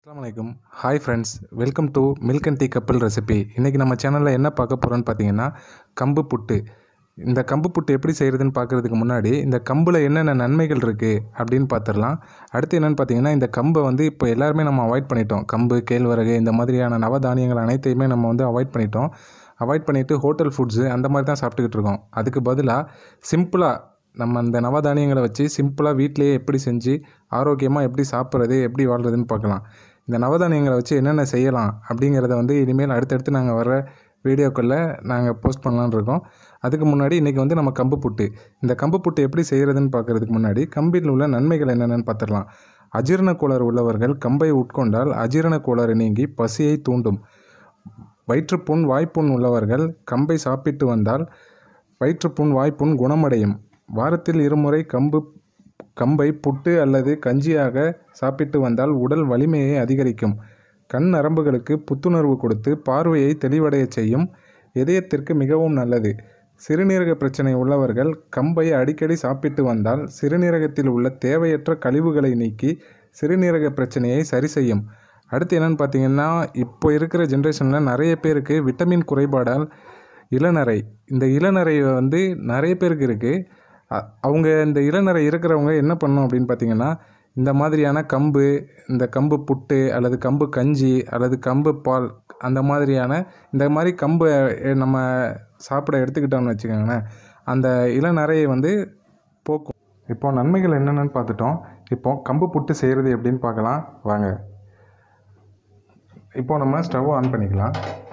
அஸ்ஸலாமு அலைக்கும் hi friends welcome to milk and tea couple recipe இன்றைக்கி நம்ம சேனலில் என்ன பார்க்க போகிறோன்னு பார்த்தீங்கன்னா கம்பு புட்டு இந்த கம்பு புட்டு எப்படி செய்கிறதுன்னு பார்க்குறதுக்கு முன்னாடி இந்த கம்பில் என்னென்ன நன்மைகள் இருக்குது அப்படின்னு பார்த்துடலாம் அடுத்து என்னென்னு பார்த்தீங்கன்னா இந்த கம்பை வந்து இப்போ எல்லாருமே நம்ம அவாய்ட் பண்ணிட்டோம் கம்பு கேழ்வரகு இந்த மாதிரியான நவதானியங்கள் அனைத்தையுமே நம்ம வந்து அவாய்ட் பண்ணிட்டோம் அவாய்ட் பண்ணிவிட்டு ஹோட்டல் ஃபுட்ஸு அந்த மாதிரி தான் சாப்பிட்டுக்கிட்டு இருக்கோம் அதுக்கு பதிலாக சிம்பிளாக நம்ம அந்த நவதானியங்களை வச்சு சிம்பிளாக வீட்டிலேயே எப்படி செஞ்சு ஆரோக்கியமாக எப்படி சாப்பிட்றது எப்படி வாழ்கிறதுன்னு பார்க்கலாம் இந்த நவதானியங்களை வச்சு என்னென்ன செய்யலாம் அப்படிங்கிறத வந்து இனிமேல் அடுத்தடுத்து நாங்கள் வர வீடியோக்களில் நாங்கள் போஸ்ட் பண்ணலான்னு இருக்கோம் அதுக்கு முன்னாடி இன்றைக்கி வந்து நம்ம கம்பு புட்டு இந்த கம்பு புட்டு எப்படி செய்கிறதுன்னு பார்க்குறதுக்கு முன்னாடி கம்பில் உள்ள நன்மைகள் என்னென்னு பார்த்துடலாம் அஜீரண கோளாறு உள்ளவர்கள் கம்பை உட்கொண்டால் அஜீரண கோளாறு நீங்கி பசியை தூண்டும் வயிற்றுப்புண் வாய்ப்புண் உள்ளவர்கள் கம்பை சாப்பிட்டு வந்தால் வயிற்றுப்புண் வாய்ப்புண் குணமடையும் வாரத்தில் இருமுறை கம்பு கம்பை புட்டு அல்லது கஞ்சியாக சாப்பிட்டு வந்தால் உடல் வலிமையை அதிகரிக்கும் கண் நரம்புகளுக்கு புத்துணர்வு கொடுத்து பார்வையை தெளிவடையச் செய்யும் இதயத்திற்கு மிகவும் நல்லது சிறுநீரக பிரச்சனை உள்ளவர்கள் கம்பை அடிக்கடி சாப்பிட்டு வந்தால் சிறுநீரகத்தில் உள்ள தேவையற்ற கழிவுகளை நீக்கி சிறுநீரக பிரச்சனையை சரி செய்யும் அடுத்து என்னென்னு பார்த்தீங்கன்னா இப்போ இருக்கிற ஜென்ரேஷனில் நிறைய பேருக்கு விட்டமின் குறைபாடால் இளநரை இந்த இளநரை வந்து நிறைய பேருக்கு இருக்குது அ- அவங்க இந்த இளநரை இருக்கிறவங்க என்ன பண்ணணும் அப்படின்னு பார்த்தீங்கன்னா இந்த மாதிரியான கம்பு இந்த கம்பு புட்டு அல்லது கம்பு கஞ்சி அல்லது கம்பு பால் அந்த மாதிரியான இந்த மாதிரி கம்பை எ, நம்ம சாப்பிட எடுத்துக்கிட்டோம்னு வச்சுக்கோங்களேன் அந்த இளநரையை வந்து போக்கும் இப்போ நன்மைகள் என்னென்னு பார்த்துட்டோம் இப்போ கம்பு புட்டு செய்கிறது எப்படின்னு பார்க்கலாம் வாங்க இப்போ நம்ம ஸ்டவ் ஆன் பண்ணிக்கலாம்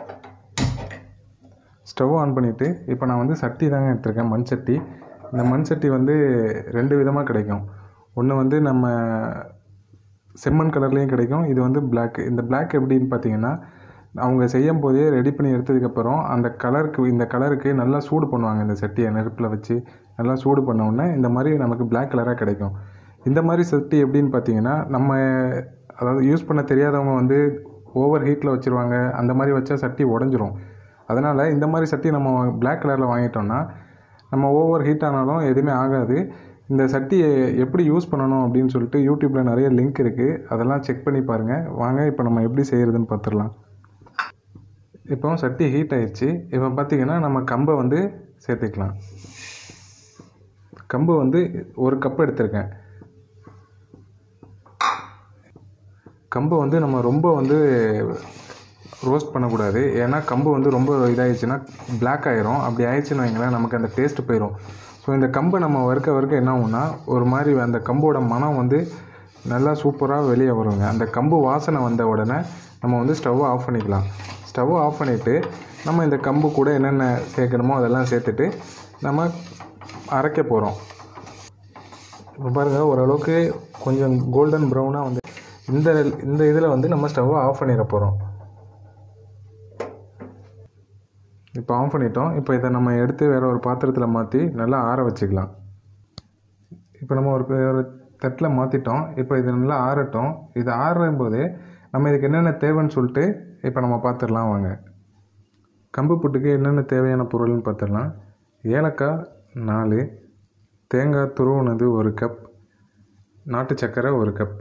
ஸ்டவ் ஆன் பண்ணிவிட்டு இப்போ நான் வந்து சட்டி தாங்க எடுத்திருக்கேன் மண் சட்டி இந்த மண் சட்டி வந்து ரெண்டு விதமாக கிடைக்கும் ஒன்று வந்து நம்ம செம்மண் கலர்லேயும் கிடைக்கும் இது வந்து Black இந்த Black எப்படின்னு பார்த்தீங்கன்னா அவங்க செய்யும் போதே ரெடி பண்ணி எடுத்ததுக்கப்புறம் அந்த கலருக்கு இந்த கலருக்கு நல்லா சூடு பண்ணுவாங்க இந்த சட்டியை நெருப்பில் வச்சு நல்லா சூடு பண்ண உடனே இந்த மாதிரி நமக்கு Black கலராக கிடைக்கும் இந்த மாதிரி சட்டி எப்படின்னு பார்த்தீங்கன்னா நம்ம அதாவது யூஸ் பண்ண தெரியாதவங்க வந்து ஓவர் ஹீட்டில் வச்சுருவாங்க அந்த மாதிரி வச்சா சட்டி உடஞ்சிரும் அதனால் இந்த மாதிரி சட்டி நம்ம Black கலரில் வாங்கிட்டோம்னா நம்ம ஓவர் ஹீட் ஆனாலும் எதுவுமே ஆகாது இந்த சட்டியை எப்படி யூஸ் பண்ணணும் அப்படின்னு சொல்லிட்டு யூடியூப்பில் நிறைய லிங்க் இருக்குது அதெல்லாம் செக் பண்ணி பாருங்கள் வாங்க இப்போ நம்ம எப்படி செய்கிறதுன்னு பார்த்துடலாம் இப்போ சட்டி ஹீட் ஆயிடுச்சு இப்போ பார்த்தீங்கன்னா நம்ம கம்பை வந்து சேர்த்துக்கலாம் கம்பு வந்து ஒரு கப் எடுத்திருக்கேன் கம்பை வந்து நம்ம ரொம்ப வந்து ரோஸ்ட் பண்ணக்கூடாது ஏன்னா கம்பு வந்து ரொம்ப இதாகிடுச்சுன்னா பிளாக் ஆயிரும் அப்படி ஆயிடுச்சுன்னு வைங்களேன் நமக்கு அந்த டேஸ்ட் போயிடும் ஸோ இந்த கம்பை நம்ம வறுக்க வறுக்க என்ன ஆகும்னா ஒரு மாதிரி அந்த கம்போட மனம் வந்து நல்லா சூப்பராக வெளியே வருங்க அந்த கம்பு வாசனை வந்த உடனே நம்ம வந்து ஸ்டவ்வை ஆஃப் பண்ணிக்கலாம் ஸ்டவ்வை ஆஃப் பண்ணிவிட்டு நம்ம இந்த கம்பு கூட என்னென்ன சேர்க்கணுமோ அதெல்லாம் சேர்த்துட்டு நம்ம அரைக்க போகிறோம் இப்போ பாருங்கள் ஓரளவுக்கு கொஞ்சம் கோல்டன் ப்ரௌனாக வந்து இந்த இந்த இதில் வந்து நம்ம ஸ்டவ்வை ஆஃப் பண்ணிட போகிறோம் இப்போ ஆஃப் பண்ணிட்டோம் இப்போ இதை நம்ம எடுத்து வேறு ஒரு பாத்திரத்தில் மாற்றி நல்லா ஆற வச்சுக்கலாம் இப்போ நம்ம ஒரு பே- ஒரு தட்டில் மாற்றிட்டோம் இப்போ இது நல்லா ஆறட்டும் இது ஆறும் போது நம்ம இதுக்கு என்னென்ன தேவைன்னு சொல்லிட்டு இப்போ நம்ம பார்த்துடலாம் வாங்க கம்பு புட்டுக்கு என்னென்ன தேவையான பொருள்னு பார்த்துடலாம் ஏலக்காய் நாலு தேங்காய் துருவுனது ஒரு கப் நாட்டு சர்க்கரை ஒரு கப்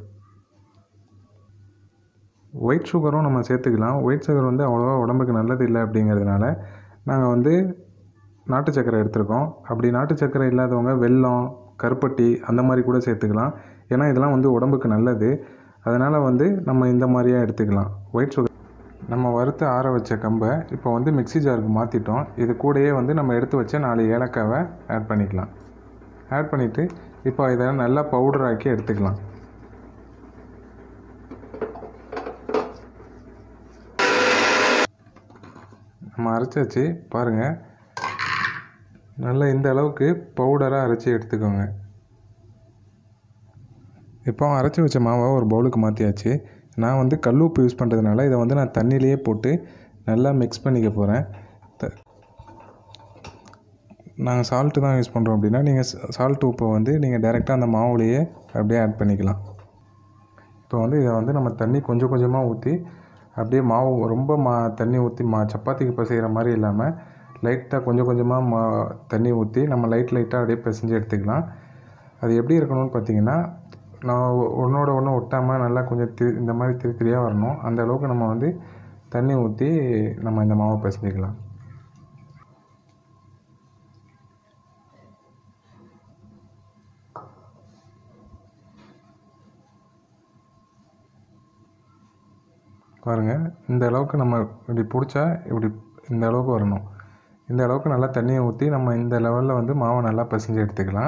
ஒயிட் சுகரும் நம்ம சேர்த்துக்கலாம் ஒயிட் சுகர் வந்து அவ்வளோவா உடம்புக்கு நல்லது இல்லை அப்படிங்கிறதுனால நாங்கள் வந்து நாட்டு சர்க்கரை எடுத்திருக்கோம் அப்படி நாட்டு சர்க்கரை இல்லாதவங்க வெல்லம் கருப்பட்டி அந்த மாதிரி கூட சேர்த்துக்கலாம் ஏன்னா இதெல்லாம் வந்து உடம்புக்கு நல்லது அதனால் வந்து நம்ம இந்த மாதிரியா எடுத்துக்கலாம் ஒயிட் சுகர் நம்ம வறுத்து ஆற வச்ச கம்பை இப்போ வந்து மிக்ஸி ஜாருக்கு மாற்றிட்டோம் இது கூடயே வந்து நம்ம எடுத்து வச்ச நாலு ஏலக்காவை ஆட் பண்ணிக்கலாம் ஆட் பண்ணிவிட்டு இப்போ இதை நல்லா பவுடர் ஆக்கி எடுத்துக்கலாம் நம்ம அரைச்சாச்சு பாருங்கள் நல்லா இந்த அளவுக்கு பவுடராக அரைச்சி எடுத்துக்கோங்க இப்போ அரைச்சி வச்ச மாவை ஒரு பவுலுக்கு மாற்றியாச்சு நான் வந்து கல் உப்பு யூஸ் பண்ணுறதுனால இதை வந்து நான் தண்ணியிலேயே போட்டு நல்லா மிக்ஸ் பண்ணிக்க போகிறேன் நாங்கள் சால்ட்டு தான் யூஸ் பண்ணுறோம் அப்படின்னா நீங்கள் சால்ட் உப்பை வந்து நீங்கள் டைரெக்டாக அந்த மாவுலேயே அப்படியே ஆட் பண்ணிக்கலாம் இப்போ வந்து இதை வந்து நம்ம தண்ணி கொஞ்சம் கொஞ்சமாக ஊற்றி அப்படியே மாவு ரொம்ப மா தண்ணி ஊற்றி மா சப்பாத்திக்கு பிசைகிற மாதிரி இல்லாமல் லைட்டாக கொஞ்சம் கொஞ்சமாக மா தண்ணி ஊற்றி நம்ம லைட் லைட்டாக அப்படியே பிசைஞ்சு எடுத்துக்கலாம் அது எப்படி இருக்கணும்னு பார்த்தீங்கன்னா நான் ஒன்றோட ஒன்று ஒட்டாமல் நல்லா கொஞ்சம் திரு இந்த மாதிரி திரி திரியாக வரணும் அந்த அளவுக்கு நம்ம வந்து தண்ணி ஊற்றி நம்ம இந்த மாவை பிசைஞ்சிக்கலாம் பாருங்கள் இந்த அளவுக்கு நம்ம இப்படி பிடிச்சா இப்படி இந்த அளவுக்கு வரணும் இந்த அளவுக்கு நல்லா தண்ணியை ஊற்றி நம்ம இந்த லெவலில் வந்து மாவை நல்லா பிசைஞ்சு எடுத்துக்கலாம்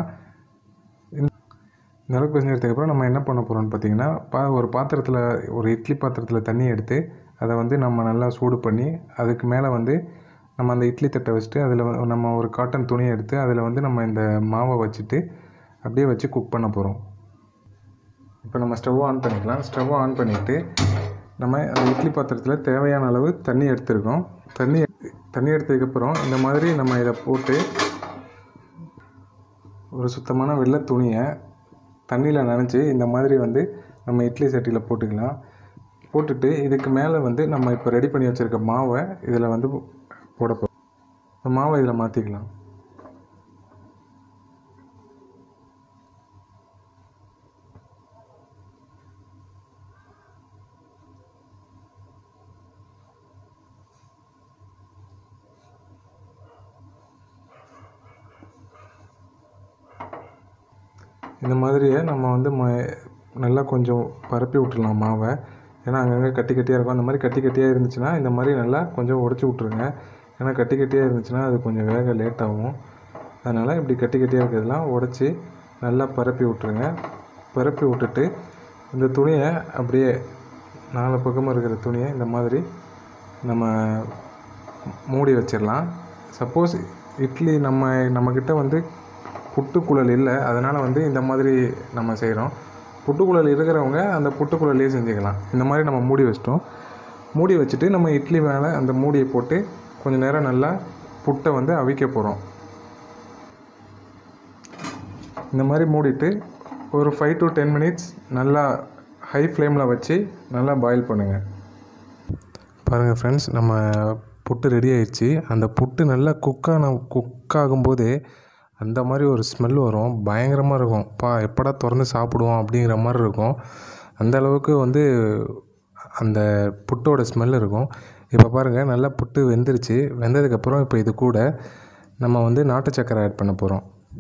இந்த அளவுக்கு பிசைஞ்சு எடுத்ததுக்கப்புறம் நம்ம என்ன பண்ண போகிறோம்னு பார்த்தீங்கன்னா பா ஒரு பாத்திரத்தில் ஒரு இட்லி பாத்திரத்தில் தண்ணி எடுத்து அதை வந்து நம்ம நல்லா சூடு பண்ணி அதுக்கு மேலே வந்து நம்ம அந்த இட்லி தட்டை வச்சுட்டு அதில் நம்ம ஒரு காட்டன் துணியை எடுத்து அதில் வந்து நம்ம இந்த மாவை வச்சுட்டு அப்படியே வச்சு குக் பண்ண போகிறோம் இப்போ நம்ம ஸ்டவ் ஆன் பண்ணிக்கலாம் ஸ்டவ் ஆன் பண்ணிவிட்டு நம்ம அந்த இட்லி பாத்திரத்தில் தேவையான அளவு தண்ணி எடுத்துருக்கோம் தண்ணி தண்ணி எடுத்ததுக்கப்புறம் இந்த மாதிரி நம்ம இதை போட்டு ஒரு சுத்தமான வெள்ளை துணியை தண்ணியில் நனைச்சி இந்த மாதிரி வந்து நம்ம இட்லி சட்டியில் போட்டுக்கலாம் போட்டுட்டு இதுக்கு மேலே வந்து நம்ம இப்போ ரெடி பண்ணி வச்சுருக்க மாவை இதில் வந்து போட போகிறோம் இந்த மாவை இதில் மாற்றிக்கலாம் இந்த மாதிரியே நம்ம வந்து ம நல்லா கொஞ்சம் பரப்பி விட்டுடலாம் மாவை ஏன்னா அங்கங்கே கட்டி கட்டியாக இருக்கும் அந்த மாதிரி கட்டி கட்டியாக இருந்துச்சுன்னா இந்த மாதிரி நல்லா கொஞ்சம் உடச்சி விட்ருங்க ஏன்னா கட்டி கட்டியாக இருந்துச்சுன்னா அது கொஞ்சம் வேக லேட் ஆகும் அதனால் இப்படி கட்டி கட்டியாக இருக்கிறதெல்லாம் உடச்சி நல்லா பரப்பி விட்ருங்க பரப்பி விட்டுட்டு இந்த துணியை அப்படியே நாலு பக்கமும் இருக்கிற துணியை இந்த மாதிரி நம்ம மூடி வச்சிடலாம் சப்போஸ் இட்லி நம்ம நம்மக்கிட்ட வந்து புட்டுக்குழல் இல்லை அதனால் வந்து இந்த மாதிரி நம்ம செய்கிறோம் புட்டுக்குழல் இருக்கிறவங்க அந்த புட்டுக்குழலையே செஞ்சுக்கலாம் இந்த மாதிரி நம்ம மூடி வச்சிட்டோம் மூடி வச்சுட்டு நம்ம இட்லி மேலே அந்த மூடியை போட்டு கொஞ்சம் நேரம் நல்லா புட்டை வந்து அவிக்க போகிறோம் இந்த மாதிரி மூடிட்டு ஒரு ஃபைவ் டு டென் மினிட்ஸ் நல்லா ஹை ஃப்ளேமில் வச்சு நல்லா பாயில் பண்ணுங்கள் பாருங்கள் ஃப்ரெண்ட்ஸ் நம்ம புட்டு ரெடி ஆயிடுச்சு அந்த புட்டு நல்லா குக்கான குக் ஆகும்போதே அந்த மாதிரி ஒரு ஸ்மெல் வரும் பயங்கரமாக இருக்கும் பா எப்படா திறந்து சாப்பிடுவோம் அப்படிங்கிற மாதிரி இருக்கும் அந்த அளவுக்கு வந்து அந்த புட்டோட ஸ்மெல் இருக்கும் இப்போ பாருங்கள் நல்லா புட்டு வெந்துருச்சு வெந்ததுக்கப்புறம் இப்போ இது கூட நம்ம வந்து நாட்டு சக்கரை ஆட் பண்ண போகிறோம்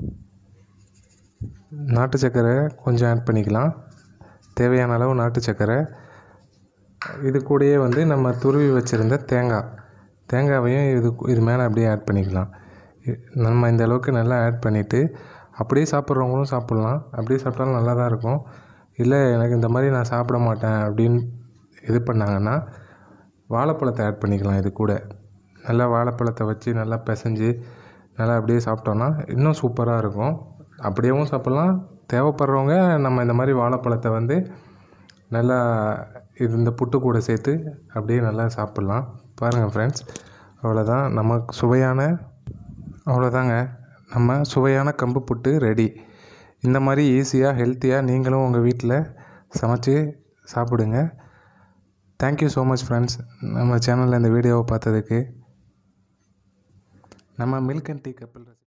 நாட்டு சக்கரை கொஞ்சம் ஆட் பண்ணிக்கலாம் தேவையான அளவு நாட்டு சக்கரை இது கூடயே வந்து நம்ம துருவி வச்சுருந்த தேங்காய் தேங்காவையும் இது இது மேலே அப்படியே ஆட் பண்ணிக்கலாம் நம்ம இந்த அளவுக்கு நல்லா ஆட் பண்ணிவிட்டு அப்படியே சாப்பிட்றவங்களும் சாப்பிட்லாம் அப்படியே சாப்பிட்டாலும் நல்லா தான் இருக்கும் இல்லை எனக்கு இந்த மாதிரி நான் சாப்பிட மாட்டேன் அப்படின்னு இது பண்ணாங்கன்னா வாழைப்பழத்தை ஆட் பண்ணிக்கலாம் இது கூட நல்லா வாழைப்பழத்தை வச்சு நல்லா பிசைஞ்சு நல்லா அப்படியே சாப்பிட்டோன்னா இன்னும் சூப்பராக இருக்கும் அப்படியேவும் சாப்பிட்லாம் தேவைப்படுறவங்க நம்ம இந்த மாதிரி வாழைப்பழத்தை வந்து நல்லா இது இந்த புட்டு கூட சேர்த்து அப்படியே நல்லா சாப்பிட்லாம் பாருங்கள் ஃப்ரெண்ட்ஸ் அவ்வளோதான் நமக்கு சுவையான அவ்வளோதாங்க நம்ம சுவையான கம்பு புட்டு ரெடி இந்த மாதிரி ஈஸியாக ஹெல்த்தியாக நீங்களும் உங்கள் வீட்டில் சமைச்சு சாப்பிடுங்க தேங்க்யூ ஸோ மச் ஃப்ரெண்ட்ஸ் நம்ம சேனலில் இந்த வீடியோவை பார்த்ததுக்கு நம்ம மில்க் அண்ட் டீ கப்பில்